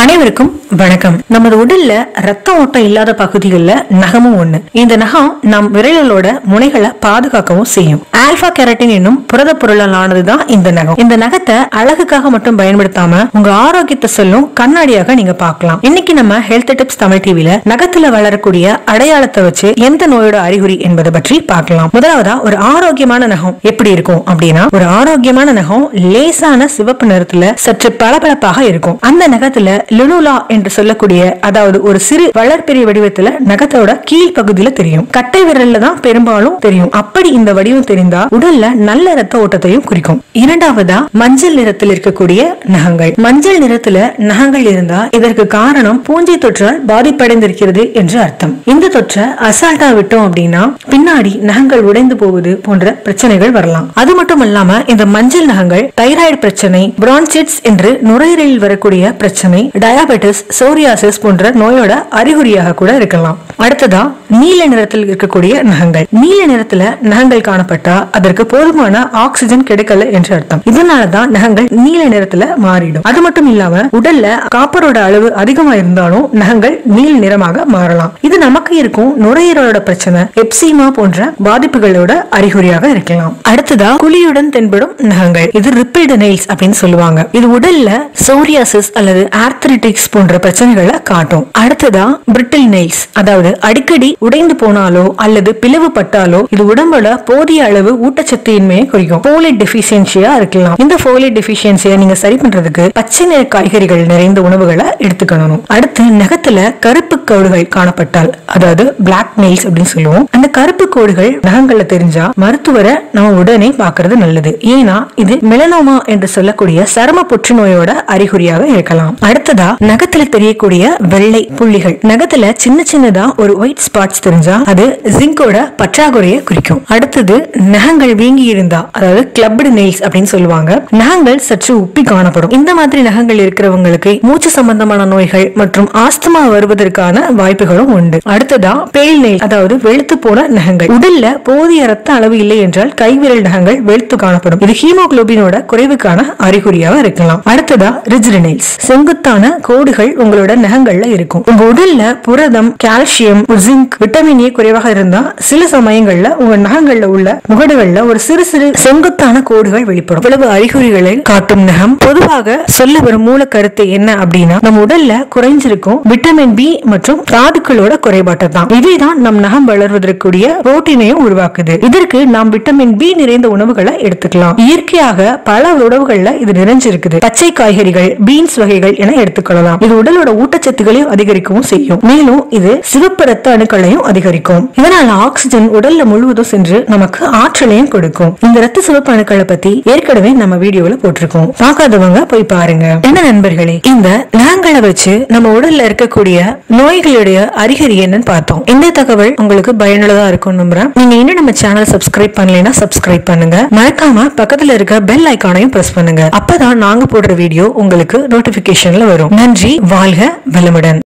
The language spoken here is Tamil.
அனைவருக்கும் வணக்கம் நமது உடல்ல ரத்த ஓட்டம் இல்லாத பகுதிகளில் நகமும் ஒண்ணு இந்த நகம் நம் விரல்களோட முனைகளை பாதுகாக்கவும் செய்யும் ஆல்பா கெரட்டின் என்னும் புரத பொருளால் ஆனதுதான் இந்த நகம் இந்த நகத்தை அழகுக்காக மட்டும் பயன்படுத்தாம உங்க ஆரோக்கியத்தை சொல்லும் கண்ணாடியாக நீங்க பார்க்கலாம் இன்னைக்கு நம்ம ஹெல்த் டிப்ஸ் தமிழ் டிவில நகத்துல வளரக்கூடிய அடையாளத்தை வச்சு எந்த நோயோட அறிகுறி என்பதை பற்றி பார்க்கலாம் முதலாவதா ஒரு ஆரோக்கியமான நகம் எப்படி இருக்கும் அப்படின்னா ஒரு ஆரோக்கியமான நகம் லேசான சிவப்பு நிறத்துல சற்று பளபளப்பாக இருக்கும் அந்த நகத்துல லுனுலா என்று சொல்லக்கூடிய அதாவது ஒரு சிறு வளர்பெரிய வடிவத்துல நகத்தோட கீழ் பகுதியில தெரியும் கட்டை விரல்ல தான் பெரும்பாலும் தெரியும் அப்படி இந்த வடிவம் தெரிந்தா உடல்ல நல்ல ரத்த ஓட்டத்தையும் குறிக்கும் இரண்டாவதா மஞ்சள் நிறத்தில் இருக்கக்கூடிய நகங்கள் மஞ்சள் நிறத்துல நகங்கள் இருந்தா இதற்கு காரணம் பூஞ்சை தொற்றால் பாதிப்படைந்திருக்கிறது என்று அர்த்தம் இந்த தொற்றை அசால்ட்டா விட்டோம் அப்படின்னா பின்னாடி நகங்கள் உடைந்து போவது போன்ற பிரச்சனைகள் வரலாம் அது மட்டும் இல்லாம இந்த மஞ்சள் நகங்கள் தைராய்டு பிரச்சனை பிரான்சிட்ஸ் என்று நுரையீரலில் வரக்கூடிய பிரச்சனை டயாபெட்டிஸ் சோரியாசிஸ் போன்ற நோயோட அறிகுறியாக கூட இருக்கலாம் அடுத்ததா நீல நிறத்தில் இருக்கக்கூடிய நகங்கள் நீல நிறத்துல நகங்கள் காணப்பட்டா அதற்கு போதுமான ஆக்சிஜன் கிடைக்கல என்று அர்த்தம் இதனாலதான் நகங்கள் நீல நிறத்துல மாறிடும் அது மட்டும் இல்லாம உடல்ல காப்பரோட அளவு அதிகமா இருந்தாலும் நகங்கள் நீல நிறமாக மாறலாம் இது நமக்கு இருக்கும் நுரையீரலோட பிரச்சனை எப்சிமா போன்ற பாதிப்புகளோட அறிகுறியாக இருக்கலாம் அடுத்ததா குழியுடன் தென்படும் நகங்கள் இது ரிப்பிள்டு நெயில்ஸ் அப்படின்னு சொல்லுவாங்க இது உடல்ல சோரியாசிஸ் அல்லது ஆர்த்ரிட்டிக்ஸ் போன்ற பிரச்சனைகளை காட்டும் அடுத்ததா பிரிட்டில் நெயில்ஸ் அதாவது அடிக்கடி உடைந்து போனாலோ அல்லது பிளவுபட்டாலோ இது உடம்போட போதிய அளவு ஊட்டச்சத்தின்மையை குறிக்கும் போலிட் டெபிஷியன்சியா இருக்கலாம் இந்த போலிட் டெபிஷியன்சியை நீங்க சரி பண்றதுக்கு பச்சை நிற காய்கறிகள் நிறைந்த உணவுகளை எடுத்துக்கணும் அடுத்து நகத்துல கருப்பு கோடுகள் காணப்பட்டால் அதாவது பிளாக் நெயில்ஸ் அப்படின்னு சொல்லுவோம் அந்த கருப்பு கோடுகள் நகங்கள்ல தெரிஞ்சா மருத்துவரை நம்ம உடனே பாக்குறது நல்லது ஏன்னா இது மெலனோமா என்று சொல்லக்கூடிய சரும புற்றுநோயோட அறிகுறியாக இருக்கலாம் அடுத்ததா நகத்துல தெரியக்கூடிய வெள்ளை புள்ளிகள் நகத்துல சின்ன சின்னதா ஒரு ஒயிட் ஸ்பாட்ஸ் தெரிஞ்சா அது ஜிங்கோட பற்றாக்குறையை குறிக்கும் அடுத்தது நகங்கள் வீங்கி இருந்தா அதாவது கிளப்டு நெயில்ஸ் அப்படின்னு சொல்லுவாங்க நகங்கள் சற்று உப்பி காணப்படும் இந்த மாதிரி நகங்கள் இருக்கிறவங்களுக்கு மூச்சு சம்பந்தமான நோய்கள் மற்றும் ஆஸ்துமா வருவதற்கான வாய்ப்புகளும் உண்டு அடுத்ததா பேல் நெயில் அதாவது வெளுத்து போன நகங்கள் உடல்ல போதிய ரத்த அளவு இல்லை என்றால் கைவிரல் நகங்கள் வெளுத்து காணப்படும் இது ஹீமோகுளோபினோட குறைவுக்கான அறிகுறியாக இருக்கலாம் அடுத்ததா ரிஜிட் நெயில்ஸ் செங்குத்தான கோடுகள் உங்களோட நகங்கள்ல இருக்கும் உங்க உடல்ல புரதம் கால்சியம் ஜிங்க் விட்டமின் ஏ குறைவாக இருந்தா சில சமயங்கள்ல உங்க நகங்கள்ல உள்ள முகடுகள்ல ஒரு சிறு சிறு செங்குத்தான கோடுகள் வெளிப்படும் இவ்வளவு அறிகுறிகளை காட்டும் நகம் பொதுவாக சொல்ல வரும் மூல கருத்து என்ன அப்படின்னா நம்ம உடல்ல குறைஞ்சிருக்கும் விட்டமின் பி மற்றும் தாதுக்களோட குறைபாட்டை தான் இதுதான் நம் நகம் வளர்வதற்குரிய புரோட்டீனையும் உருவாக்குது இதற்கு நாம் விட்டமின் பி நிறைந்த உணவுகளை எடுத்துக்கலாம் இயற்கையாக பல உணவுகள்ல இது நிறைஞ்சிருக்குது பச்சை காய்கறிகள் பீன்ஸ் வகைகள் என எடுத்துக்கொள்ளலாம் இது உடலோட ஊட்டச்சத்துக்களையும் அதிகரிக்கவும் செய்யும் மேலும் இது சிவப்பு ரத்த அணுக்களையும் அதிகரிக்கும் இதனால ஆக்சிஜன் உடல்ல முழுவதும் சென்று நமக்கு ஆற்றலையும் கொடுக்கும் இந்த ரத்த சிவப்பு அணுக்களை பத்தி ஏற்கனவே நம்ம வீடியோல போட்டிருக்கோம் பார்க்காதவங்க போய் பாருங்க என்ன நண்பர்களே இந்த நகங்களை வச்சு நம்ம உடல்ல இருக்கக்கூடிய நோய்களுடைய அறிகுறி என்னன்னு பார்த்தோம் இந்த தகவல் உங்களுக்கு பயனுள்ளதா இருக்கும் நம்புறேன் நீங்க இன்னும் நம்ம சேனல் சப்ஸ்கிரைப் பண்ணலைன்னா சப்ஸ்கிரைப் பண்ணுங்க மறக்காம பக்கத்துல இருக்க பெல் ஐக்கானையும் பிரஸ் பண்ணுங்க அப்பதான் நாங்க போடுற வீடியோ உங்களுக்கு நோட்டிபிகேஷன்ல வரும் நன்றி வாழ்க வளமுடன்